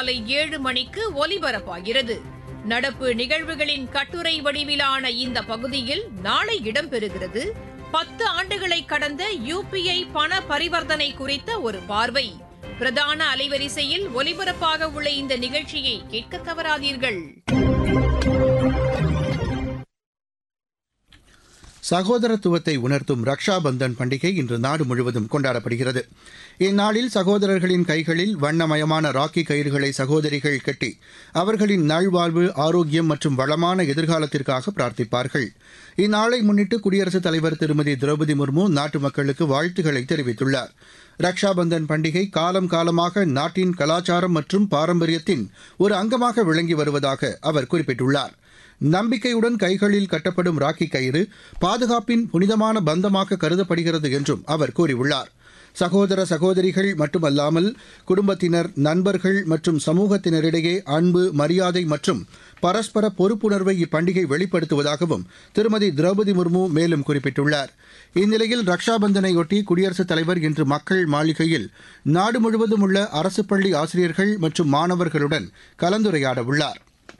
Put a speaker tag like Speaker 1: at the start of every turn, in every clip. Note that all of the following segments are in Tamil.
Speaker 1: மாலை ஏழு மணிக்கு ஒலிபரப்பாகிறது நடப்பு நிகழ்வுகளின் கட்டுரை வடிவிலான இந்த பகுதியில் நாளை இடம்பெறுகிறது பத்து ஆண்டுகளை கடந்த யுபிஐ பண பரிவர்த்தனை குறித்த ஒரு பார்வை பிரதான அலைவரிசையில் ஒலிபரப்பாக உள்ள இந்த நிகழ்ச்சியை கேட்க தவறாதீர்கள்
Speaker 2: சகோதரத்துவத்தை உணர்த்தும் ரக்ஷா பந்தன் பண்டிகை இன்று நாடு முழுவதும் கொண்டாடப்படுகிறது இந்நாளில் சகோதரர்களின் கைகளில் வண்ணமயமான ராக்கி கயிறுகளை சகோதரிகள் கட்டி அவர்களின் நல்வாழ்வு ஆரோக்கியம் மற்றும் வளமான எதிர்காலத்திற்காக பிரார்த்திப்பார்கள் இந்நாளை முன்னிட்டு குடியரசுத் தலைவர் திருமதி திரௌபதி முர்மு நாட்டு மக்களுக்கு வாழ்த்துக்களை தெரிவித்துள்ளார் ரக்ஷா பந்தன் பண்டிகை காலம் காலமாக நாட்டின் கலாச்சாரம் மற்றும் பாரம்பரியத்தின் ஒரு அங்கமாக விளங்கி வருவதாக அவர் குறிப்பிட்டுள்ளார் நம்பிக்கையுடன் கைகளில் கட்டப்படும் ராக்கி கயிறு பாதுகாப்பின் புனிதமான பந்தமாக கருதப்படுகிறது என்றும் அவர் கூறியுள்ளார் சகோதர சகோதரிகள் மட்டுமல்லாமல் குடும்பத்தினர் நண்பர்கள் மற்றும் சமூகத்தினரிடையே அன்பு மரியாதை மற்றும் பரஸ்பர பொறுப்புணர்வை இப்பண்டிகை வெளிப்படுத்துவதாகவும் திருமதி திரௌபதி முர்மு மேலும் குறிப்பிட்டுள்ளார் இந்நிலையில் ரக்ஷாபந்தனையொட்டி குடியரசுத் தலைவர் இன்று மக்கள் மாளிகையில் நாடு முழுவதும் உள்ள அரசு பள்ளி ஆசிரியர்கள் மற்றும் மாணவர்களுடன் கலந்துரையாட உள்ளார்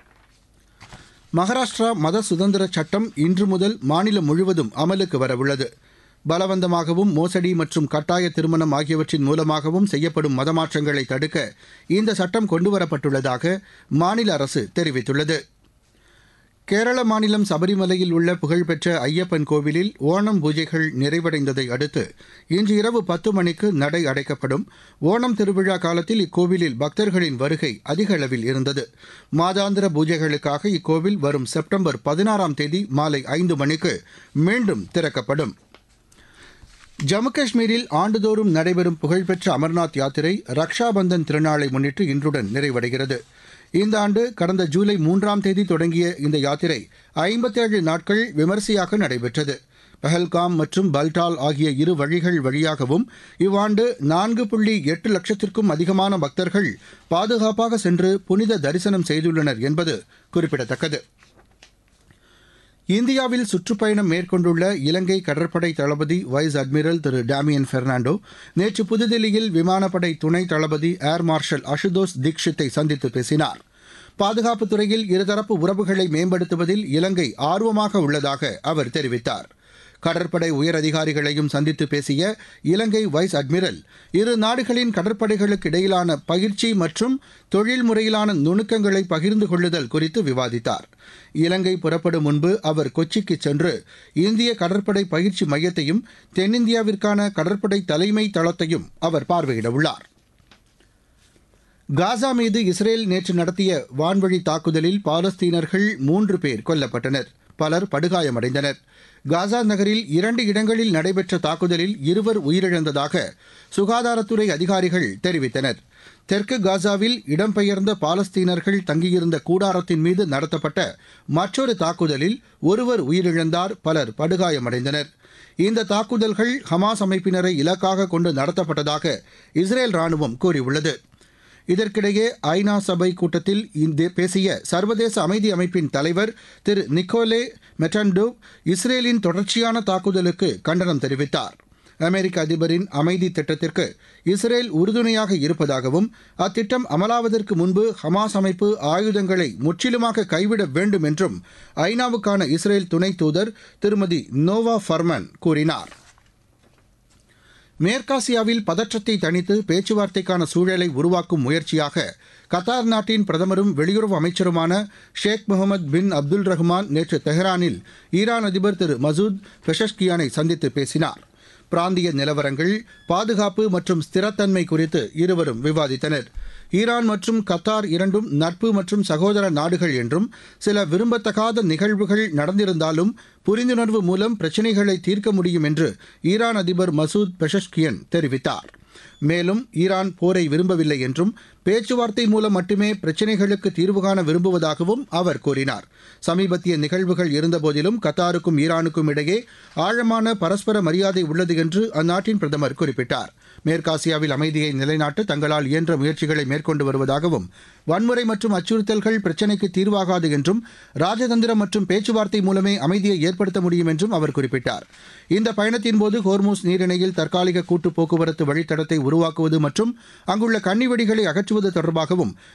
Speaker 2: மகாராஷ்டிரா மத சுதந்திர சட்டம் இன்று முதல் மாநிலம் முழுவதும் அமலுக்கு வரவுள்ளது பலவந்தமாகவும் மோசடி மற்றும் கட்டாய திருமணம் ஆகியவற்றின் மூலமாகவும் செய்யப்படும் மதமாற்றங்களை தடுக்க இந்த சட்டம் கொண்டுவரப்பட்டுள்ளதாக மாநில அரசு தெரிவித்துள்ளது கேரள மாநிலம் சபரிமலையில் உள்ள புகழ்பெற்ற ஐயப்பன் கோவிலில் ஓணம் பூஜைகள் நிறைவடைந்ததை அடுத்து இன்று இரவு பத்து மணிக்கு நடை அடைக்கப்படும் ஓணம் திருவிழா காலத்தில் இக்கோவிலில் பக்தர்களின் வருகை அதிக அளவில் இருந்தது மாதாந்திர பூஜைகளுக்காக இக்கோவில் வரும் செப்டம்பர் பதினாறாம் தேதி மாலை ஐந்து மணிக்கு மீண்டும் திறக்கப்படும் ஜம்மு காஷ்மீரில் ஆண்டுதோறும் நடைபெறும் புகழ்பெற்ற அமர்நாத் யாத்திரை ரக்ஷாபந்தன் திருநாளை முன்னிட்டு இன்றுடன் நிறைவடைகிறது இந்த ஆண்டு கடந்த ஜூலை மூன்றாம் தேதி தொடங்கிய இந்த யாத்திரை ஐம்பத்தேழு நாட்கள் விமரிசையாக நடைபெற்றது பஹல்காம் மற்றும் பல்டால் ஆகிய இரு வழிகள் வழியாகவும் இவ்வாண்டு நான்கு புள்ளி எட்டு லட்சத்திற்கும் அதிகமான பக்தர்கள் பாதுகாப்பாக சென்று புனித தரிசனம் செய்துள்ளனர் என்பது குறிப்பிடத்தக்கது இந்தியாவில் சுற்றுப்பயணம் மேற்கொண்டுள்ள இலங்கை கடற்படை தளபதி vice admiral Thiru Damien Fernando நேற்று புதுதில்லியில் விமானப்படை துணை தளபதி ஏர் மார்ஷல் அசுதோஸ் தீக்ஷித்தை சந்தித்து பேசினார் பாதுகாப்புத் துறையில் இருதரப்பு உறவுகளை மேம்படுத்துவதில் இலங்கை ஆர்வமாக உள்ளதாக அவர் தெரிவித்தார் கடற்படை உயரதிகாரிகளையும் சந்தித்து பேசிய இலங்கை வைஸ் அட்மிரல் இரு நாடுகளின் கடற்படைகளுக்கு இடையிலான பயிற்சி மற்றும் தொழில் முறையிலான நுணுக்கங்களை பகிர்ந்து கொள்ளுதல் குறித்து விவாதித்தார் இலங்கை புறப்படும் முன்பு அவர் கொச்சிக்கு சென்று இந்திய கடற்படை பயிற்சி மையத்தையும் தென்னிந்தியாவிற்கான கடற்படை தலைமை தளத்தையும் அவர் பார்வையிட உள்ளார் காசா மீது இஸ்ரேல் நேற்று நடத்திய வான்வழி தாக்குதலில் பாலஸ்தீனர்கள் மூன்று பேர் கொல்லப்பட்டனர் பலர் படுகாயமடைந்தனர் காசா நகரில் இரண்டு இடங்களில் நடைபெற்ற தாக்குதலில் இருவர் உயிரிழந்ததாக சுகாதாரத்துறை அதிகாரிகள் தெரிவித்தனர் தெற்கு காசாவில் இடம்பெயர்ந்த பாலஸ்தீனர்கள் தங்கியிருந்த கூடாரத்தின் மீது நடத்தப்பட்ட மற்றொரு தாக்குதலில் ஒருவர் உயிரிழந்தார் பலர் படுகாயமடைந்தனர் இந்த தாக்குதல்கள் ஹமாஸ் அமைப்பினரை இலக்காக கொண்டு நடத்தப்பட்டதாக இஸ்ரேல் ராணுவம் கூறியுள்ளது இதற்கிடையே ஐநா சபை கூட்டத்தில் இந்த பேசிய சர்வதேச அமைதி அமைப்பின் தலைவர் திரு நிக்கோலே மெட்டன்டோ இஸ்ரேலின் தொடர்ச்சியான தாக்குதலுக்கு கண்டனம் தெரிவித்தார் அமெரிக்க அதிபரின் அமைதி திட்டத்திற்கு இஸ்ரேல் உறுதுணையாக இருப்பதாகவும் அத்திட்டம் அமலாவதற்கு முன்பு ஹமாஸ் அமைப்பு ஆயுதங்களை முற்றிலுமாக கைவிட வேண்டும் என்றும் ஐநாவுக்கான இஸ்ரேல் துணை தூதர் திருமதி நோவா ஃபர்மன் கூறினார் மேற்காசியாவில் பதற்றத்தை தணித்து பேச்சுவார்த்தைக்கான சூழலை உருவாக்கும் முயற்சியாக கத்தார் நாட்டின் பிரதமரும் வெளியுறவு அமைச்சருமான ஷேக் முகமது பின் அப்துல் ரஹ்மான் நேற்று தெஹ்ரானில் ஈரான் அதிபர் திரு மசூத் பெஷஷ்கியானை சந்தித்து பேசினார் பிராந்திய நிலவரங்கள் பாதுகாப்பு மற்றும் ஸ்திரத்தன்மை குறித்து இருவரும் விவாதித்தனர் ஈரான் மற்றும் கத்தார் இரண்டும் நட்பு மற்றும் சகோதர நாடுகள் என்றும் சில விரும்பத்தகாத நிகழ்வுகள் நடந்திருந்தாலும் புரிந்துணர்வு மூலம் பிரச்சினைகளை தீர்க்க முடியும் என்று ஈரான் அதிபர் மசூத் பெஷஷ்கியன் தெரிவித்தார் மேலும் ஈரான் போரை விரும்பவில்லை என்றும் பேச்சுவார்த்தை மூலம் மட்டுமே பிரச்சினைகளுக்கு தீர்வு காண விரும்புவதாகவும் அவர் கூறினார் சமீபத்திய நிகழ்வுகள் இருந்தபோதிலும் கத்தாருக்கும் ஈரானுக்கும் இடையே ஆழமான பரஸ்பர மரியாதை உள்ளது என்று அந்நாட்டின் பிரதமர் குறிப்பிட்டார் மேற்காசியாவில் அமைதியை நிலைநாட்ட தங்களால் இயன்ற முயற்சிகளை மேற்கொண்டு வருவதாகவும் வன்முறை மற்றும் அச்சுறுத்தல்கள் பிரச்சினைக்கு தீர்வாகாது என்றும் ராஜதந்திரம் மற்றும் பேச்சுவார்த்தை மூலமே அமைதியை ஏற்படுத்த முடியும் என்றும் அவர் குறிப்பிட்டார் இந்த பயணத்தின்போது ஹோர்மூஸ் நீரிணையில் தற்காலிக கூட்டு போக்குவரத்து வழித்தடத்தை உருவாக்குவது மற்றும் அங்குள்ள கன்னிவெடிகளை அகற்றுவது தொடர்பாகவும்